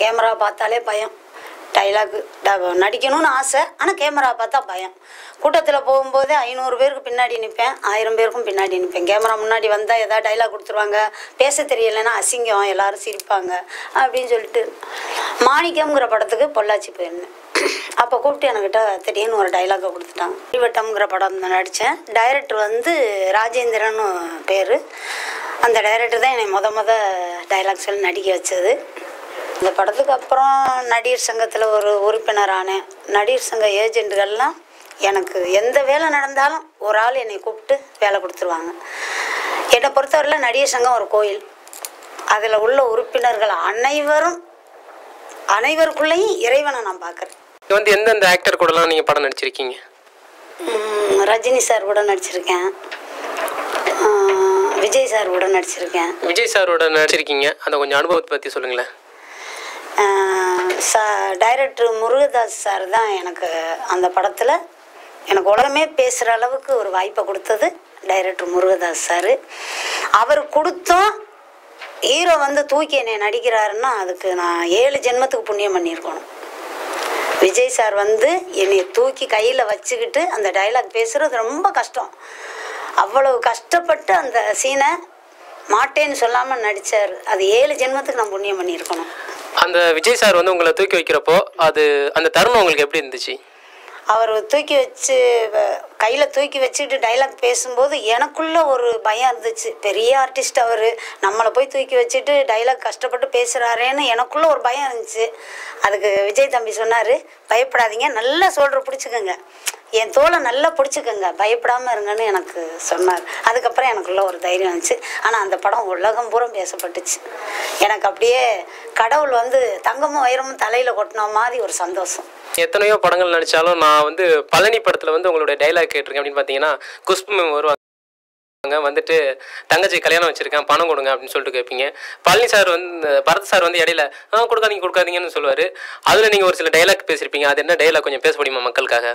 camera பார்த்தாலே பயம் dialogue நடிக்கணும்னு ஆசை ஆனால் கேமரா பார்த்தா பயம் கூட்டத்தில் போகும்போதே ஐநூறு பேருக்கு பின்னாடி நிற்பேன் ஆயிரம் பேருக்கும் பின்னாடி நிற்பேன் கேமரா முன்னாடி வந்தால் ஏதாவது டைலாக் கொடுத்துருவாங்க பேச தெரியலைன்னா அசிங்கம் எல்லாரும் சிரிப்பாங்க அப்படின்னு சொல்லிட்டு மாணிக்கம்ங்கிற படத்துக்கு பொள்ளாச்சி போயிருந்தேன் அப்போ கூப்பிட்டு என்கிட்ட திடீர்னு ஒரு டைலாக்கை கொடுத்துட்டாங்க அடிவட்டம்ங்கிற படம் நடித்தேன் டைரக்டர் வந்து ராஜேந்திரன் பேர் அந்த டைரக்டர் தான் என்னை முத முத டைலாக் சொல்லி நடிக்க வச்சது இந்த படத்துக்கு அப்புறம் நடிகர் சங்கத்தில் ஒரு உறுப்பினர் ஆனேன் நடிகர் சங்க ஏஜென்ட்டுகள்லாம் எனக்கு எந்த வேலை நடந்தாலும் ஒரு ஆள் என்னை கூப்பிட்டு வேலை கொடுத்துருவாங்க என்னை பொறுத்தவரையில் நடிகர் சங்கம் ஒரு கோயில் அதில் உள்ள உறுப்பினர்கள் அனைவரும் அனைவருக்குள்ளேயும் இறைவனை நான் பார்க்குறேன் இது வந்து எந்தெந்த ஆக்டர் கூடலாம் நீங்கள் படம் நடிச்சிருக்கீங்க உம், ரஜினி சார் கூட நடிச்சிருக்கேன் ஆஹ், விஜய் சார் கூட நடிச்சிருக்கேன் விஜய் சாரோட நடிச்சிருக்கீங்க அந்த கொஞ்சம் அனுபவத்தை பற்றி சொல்லுங்களேன் ஆஹ், சா டைரக்டர் முருகதாஸ் சார் தான் எனக்கு அந்த படத்தில் எனக்கு உலகமே பேசுகிற அளவுக்கு ஒரு வாய்ப்பை கொடுத்தது டைரக்டர் முருகதாஸ் சார் அவர் கொடுத்தும் ஹீரோ வந்து தூக்கி என்னை நடிக்கிறாருன்னா அதுக்கு நான் ஏழு ஜென்மத்துக்கு புண்ணியம் பண்ணியிருக்கணும் விஜய் சார் வந்து என்னை தூக்கி கையில் வச்சுக்கிட்டு அந்த டைலாக் பேசுகிறது ரொம்ப கஷ்டம் அவ்வளவு கஷ்டப்பட்டு அந்த சீனை மாட்டேன்னு சொல்லாமல் நடித்தார் அது ஏழு ஜென்மத்துக்கு நான் புண்ணியம் பண்ணியிருக்கணும் அந்த விஜய் சார் வந்து உங்களை தூக்கி வைக்கிறப்போ அது அந்த தருணம் உங்களுக்கு எப்படி இருந்துச்சு அவர் தூக்கி வச்சு கையில் தூக்கி வச்சுக்கிட்டு டைலாக் பேசும்போது எனக்குள்ள ஒரு பயம் இருந்துச்சு பெரிய ஆர்டிஸ்ட் அவர் நம்மளை போய் தூக்கி வச்சுட்டு டைலாக் கஷ்டப்பட்டு பேசுகிறாரேன்னு எனக்குள்ள ஒரு பயம் இருந்துச்சு அதுக்கு விஜய் தம்பி சொன்னார் பயப்படாதீங்க நல்லா சொல்கிற பிடிச்சிக்கோங்க என் தோலை நல்லா பிடிச்சிக்கோங்க பயப்படாமல் இருங்கன்னு எனக்கு சொன்னார் அதுக்கப்புறம் எனக்குள்ள ஒரு தைரியம் இருந்துச்சு ஆனால் அந்த படம் உலகம் பூரா பேசப்பட்டுச்சு எனக்கு அப்படியே கடவுள் வந்து தங்கமும் வைரமும் தலையில் கொட்டின மாதிரி ஒரு சந்தோஷம் எத்தனையோ படங்கள் நடித்தாலும் நான் வந்து பழனி படத்தில் வந்து உங்களுடைய டைலாக் கேட்டிருக்கேன் அப்படின்னு பார்த்தீங்கன்னா குஷ்பு மேம் வருவாங்க வந்துட்டு தங்கச்சி கல்யாணம் வச்சிருக்கேன் பணம் கொடுங்க அப்படின்னு சொல்லிட்டு கேட்பீங்க பழனி சார் வந்து பரத் சார் வந்து இடையில ஆ கொடுக்காதீங்க கொடுக்காதீங்கன்னு சொல்லுவார் அதில் நீங்கள் ஒரு சில டைலாக் பேசியிருப்பீங்க அது என்ன டைலாக் கொஞ்சம் பேச முடியுமா மக்களுக்காக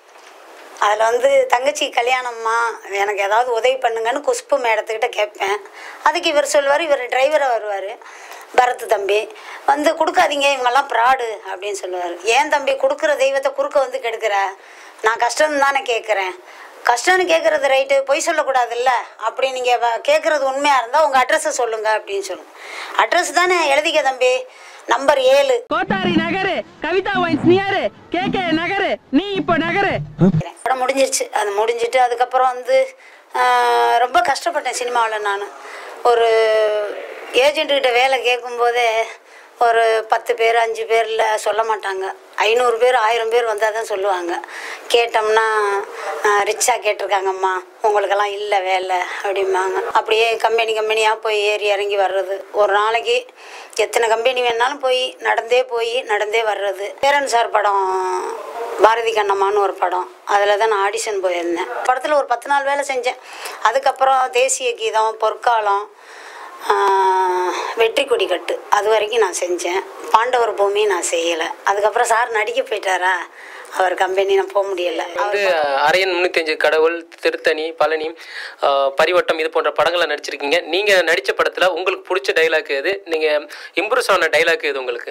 அதில் வந்து தங்கச்சி கல்யாணம்மா எனக்கு ஏதாவது உதவி பண்ணுங்கன்னு குஷ்பு மேடத்துக்கிட்ட கேட்பேன் அதுக்கு இவர் சொல்லுவார் இவர் டிரைவரை வருவார் பரத் தம்பி வந்து கொடுக்காதீங்க இவங்கெல்லாம் ப்ராடு அப்படின்னு சொல்லுவார் ஏன் தம்பி கொடுக்குற தெய்வத்தை குறுக்க வந்து கெடுக்கிற நான் கஷ்டம் தானே கேட்குறேன் கஷ்டம்னு கேட்குறது ரைட்டு பொய் சொல்லக்கூடாதுல்ல அப்படி நீங்கள் கேட்குறது உண்மையாக இருந்தால் உங்கள் அட்ரஸை சொல்லுங்கள் அப்படின்னு சொல்லுங்க அட்ரஸ் தானே எழுதிக்க தம்பி நம்பர் ஏழு Kottari Nagar Kavitha wines near K K Nagar நீ இப்போ நகரு படம் முடிஞ்சிருச்சு அது முடிஞ்சிட்டு அதுக்கப்புறம் வந்து ஆஹ், ரொம்ப கஷ்டப்பட்டேன் சினிமாவில் நான் ஒரு ஏஜென்ட்டுக்கிட்ட வேலை கேட்கும்போதே ஒரு பத்து பேர் அஞ்சு பேரில் சொல்ல மாட்டாங்க ஐநூறு பேர் ஆயிரம் பேர் வந்தால் தான் சொல்லுவாங்க கேட்டோம்னா ரிச்சாக கேட்டிருக்காங்கம்மா உங்களுக்கெல்லாம் இல்லை வேலை அப்படிம்பாங்க அப்படியே கம்பெனி கம்பெனியாக போய் ஏறி இறங்கி வர்றது ஒரு நாளைக்கு எத்தனை கம்பெனி வேணாலும் போய் நடந்தே போய் நடந்தே வர்றது பேரன் சார் படம் பாரதி கண்ணம்மான்னு ஒரு படம் அதில் தான் நான் ஆடிஷன் போயிருந்தேன் படத்தில் ஒரு பத்து நாள் வேலை செஞ்சேன் அதுக்கப்புறம் தேசிய கீதம் பொற்காலம் ஆஹ், வெற்றி கொடி கட்டு அது வரைக்கும் நான் செஞ்சேன் பாண்டவர் பூமி நான் செய்யலை அதுக்கப்புறம் சார் நடிக்க போயிட்டாரா அவர் கம்பெனி நான் போக முடியல வந்து அரையன் முன்னூத்தஞ்சு கடவுள் திருத்தணி பழனி ஆஹ், பரிவட்டம் இது போன்ற படங்களை நடிச்சிருக்கீங்க நீங்கள் நடித்த படத்தில் உங்களுக்கு பிடிச்ச டைலாக் எது நீங்கள் இம்ப்ரூவ் ஆன டைலாக் எது உங்களுக்கு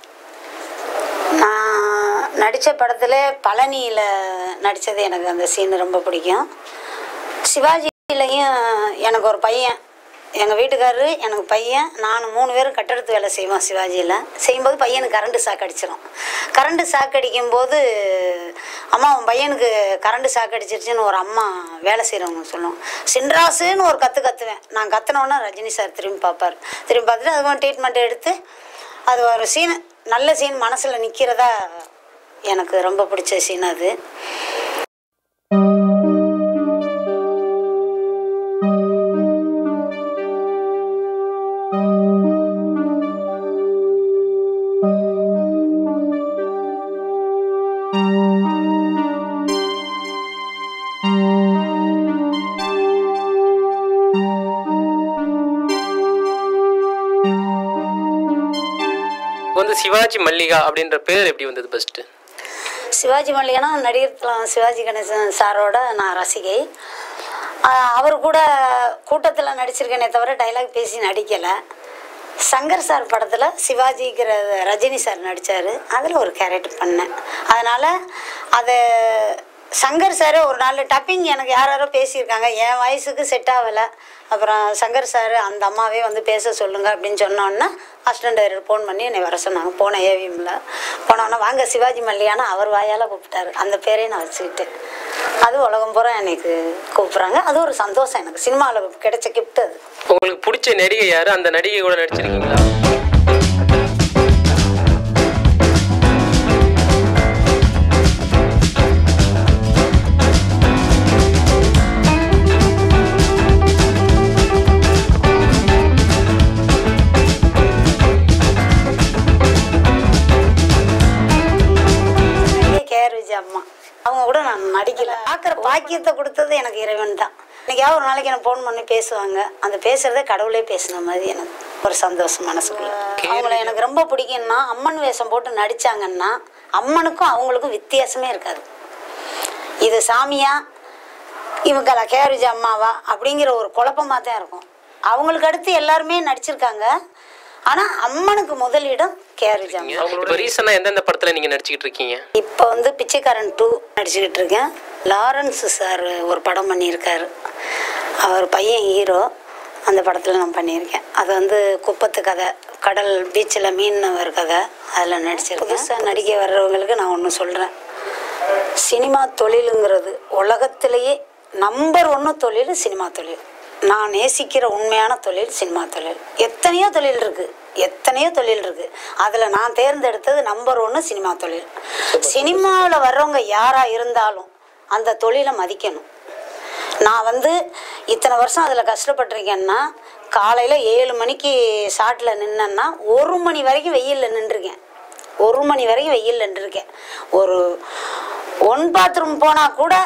நான் நடித்த படத்தில் பழனியில் நடித்தது எனக்கு அந்த சீன் ரொம்ப பிடிக்கும் சிவாஜிலையும் எனக்கு ஒரு பையன் எங்கள் வீட்டுக்காரரு எனக்கு பையன் நான் மூணு பேரும் கட்டடத்து வேலை செய்வோம் சிவாஜியில் செய்யும்போது பையனுக்கு கரண்ட் சாக்கு அடிச்சிடும் கரண்ட் சாக்கு அடிக்கும்போது அம்மா உன் பையனுக்கு கரண்ட் சாக்கு அடிச்சிருச்சுன்னு ஒரு அம்மா வேலை செய்கிறவங்க சொல்லுவோம் சின்ராசுன்னு ஒரு கற்று கற்றுவேன் நான் கத்துனோன்னே ரஜினி சார் திரும்பி பார்ப்பார் திரும்பி பார்த்துட்டு அதுக்கு ட்ரீட்மெண்ட் எடுத்து அது ஒரு சீன் நல்ல சீன் மனசில் நிற்கிறதா எனக்கு ரொம்ப பிடிச்ச சீன் அது இப்போ வந்து சிவாஜி மல்லிகா அப்படின்ற பேர் எப்படி வந்தது ஃபஸ்ட்டு சிவாஜி மல்லிகனா நடிகர் திலகம் சிவாஜி கணேசன் சாரோட நான் ரசிகை ஆஹ் அவர் கூட கூட்டத்தில் நடிச்சிருக்கேனே தவிர டைலாக் பேசி நடிக்கலை சங்கர் சார் படத்தில் சிவாஜிங்கிற ரஜினி சார் நடித்தார் அதில் ஒரு கேரக்டர் பண்ணேன் அதனால் அதை சங்கர் சார் ஒரு நாள் டப்பிங் எனக்கு யார் யாரோ பேசியிருக்காங்க என் வயசுக்கு செட் ஆகலை அப்புறம் சங்கர் சார் அந்த அம்மாவே வந்து பேச சொல்லுங்க அப்படின்னு சொன்னோன்னே அசிஸ்டன்ட் டைரக்டர் ஃபோன் பண்ணி என்னை வர சொன்னாங்க போனேன் ஏவிஎம்ல போனோன்னே வாங்க சிவாஜி மல்லியானா அவர் வாயால் கூப்பிட்டாரு அந்த பேரையும் நான் வச்சுக்கிட்டேன் அது உலகம் பூரா எனக்கு கூப்பிட்றாங்க அது ஒரு சந்தோஷம் எனக்கு சினிமாவில் கிடைச்ச கிஃப்ட் அது உங்களுக்கு பிடிச்ச நடிகை யாரு அந்த நடிகை கூட நடிச்சிருக்கீங்களா நிறைய கேர் விஜய் அம்மா அவங்க கூட நான் நடிக்கல பார்க்குற பாக்கியத்தை கொடுத்தது எனக்கு இறைவன் தான் இன்னைக்காவது ஒரு நாளைக்கு எனக்கு ஃபோன் பண்ணி பேசுவாங்க அந்த பேசுறதே கடவுளே பேசின மாதிரி எனக்கு ஒரு சந்தோஷம் மனசுக்குள்ள அவங்கள எனக்கு ரொம்ப பிடிக்கும்னா அம்மன் வேஷம் போட்டு நடிச்சாங்கன்னா அம்மனுக்கும் அவங்களுக்கும் வித்தியாசமே இருக்காது இது சாமியா இவங்களா கேரேஜ் அம்மாவா அப்படிங்கிற ஒரு குழப்பமாக தான் இருக்கும் அவங்களுக்கு அடுத்து எல்லாருமே நடிச்சிருக்காங்க ஆனால் அம்மனுக்கு முதலிடம் கேரேஜ் அம்மா இப்போ ரீசெண்டாக எந்தெந்த படத்துல நீங்க நடிச்சுக்கிட்டு இருக்கீங்க இப்போ வந்து பிச்சைக்காரன் டூ நடிச்சுக்கிட்டு இருக்கேன் லாரன்ஸ் சார் ஒரு படம் பண்ணியிருக்காரு அவர் பையன் ஹீரோ அந்த படத்தில் நான் பண்ணியிருக்கேன் அது வந்து குப்பத்து கதை கடல் பீச்சில் மீன் ஒரு கதை அதில் நடிச்சிருக்கேன் புதுசாக நடிக்க வர்றவங்களுக்கு நான் ஒன்று சொல்கிறேன் சினிமா தொழிலுங்கிறது உலகத்திலேயே நம்பர் ஒன்று தொழில் சினிமா தொழில் நான் நேசிக்கிற உண்மையான தொழில் சினிமா தொழில் எத்தனையோ தொழில் இருக்குது எத்தனையோ தொழில் இருக்குது அதில் நான் தேர்ந்தெடுத்தது நம்பர் ஒன்று சினிமா தொழில் சினிமாவில் வர்றவங்க யாராக இருந்தாலும் அந்த தொழிலை மதிக்கணும் நான் வந்து இத்தனை வருஷம் அதில் கஷ்டப்பட்டிருக்கேன்னா காலையில் ஏழு மணிக்கு ஷாட்டில் நின்னேன்னா ஒரு மணி வரைக்கும் வெயிலில் நின்றுருக்கேன் ஒரு மணி வரைக்கும் வெயிலில் நின்றுருக்கேன் ஒரு ஒன் பாத்ரூம் போனால் கூட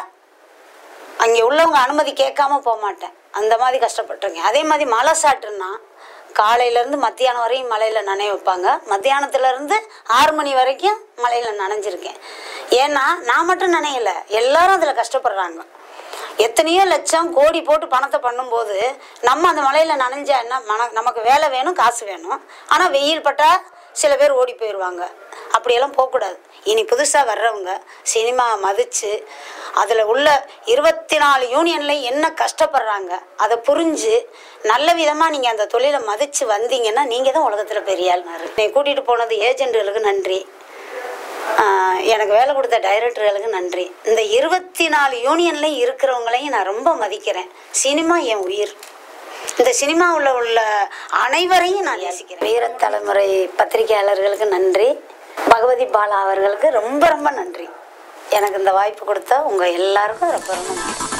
அங்கே உள்ளவங்க அனுமதி கேட்காம போக மாட்டேன் அந்த மாதிரி கஷ்டப்பட்டிருக்கேன் அதே மாதிரி மழை சாட்டுன்னா காலையிலேருந்து மத்தியானம் வரையும் மழையில் நனைய வைப்பாங்க மத்தியானத்துலேருந்து ஆறு மணி வரைக்கும் மழையில் நனைஞ்சிருக்கேன் ஏன்னா நான் மட்டும் நனையலை எல்லாரும் அதில் கஷ்டப்படுறாங்க எத்தனையோ லட்சம் கோடி போட்டு பணத்தை பண்ணும்போது நம்ம அந்த மலையில் நனைஞ்சா என்ன மன நமக்கு வேலை வேணும் காசு வேணும் ஆனால் வெயில் பட்டால் சில பேர் ஓடி போயிடுவாங்க அப்படியெல்லாம் போகக்கூடாது இனி புதுசாக வர்றவங்க சினிமா மதித்து அதில் உள்ள இருபத்தி நாலு யூனியனில் என்ன கஷ்டப்படுறாங்க அதை புரிஞ்சு நல்ல விதமாக நீங்கள் அந்த தொழிலை மதித்து வந்தீங்கன்னா நீங்கள் தான் உலகத்தில் பெரிய ஆள்னாரு என்னை கூட்டிகிட்டு போனது ஏஜென்ட்டுகளுக்கு நன்றி ஆஹ் எனக்கு வேலை கொடுத்த டைரக்டர்களுக்கு நன்றி இந்த இருபத்தி நாலு யூனியன்லையும் இருக்கிறவங்களையும் நான் ரொம்ப மதிக்கிறேன் சினிமா என் உயிர் இந்த சினிமாவில் உள்ள அனைவரையும் நான் நேசிக்கிறேன் வீர தலைமுறை பத்திரிகையாளர்களுக்கு நன்றி பகவதி பாலா அவர்களுக்கு ரொம்ப ரொம்ப நன்றி எனக்கு இந்த வாய்ப்பு கொடுத்த உங்கள் எல்லாருக்கும் ரொம்ப ரொம்ப நன்றி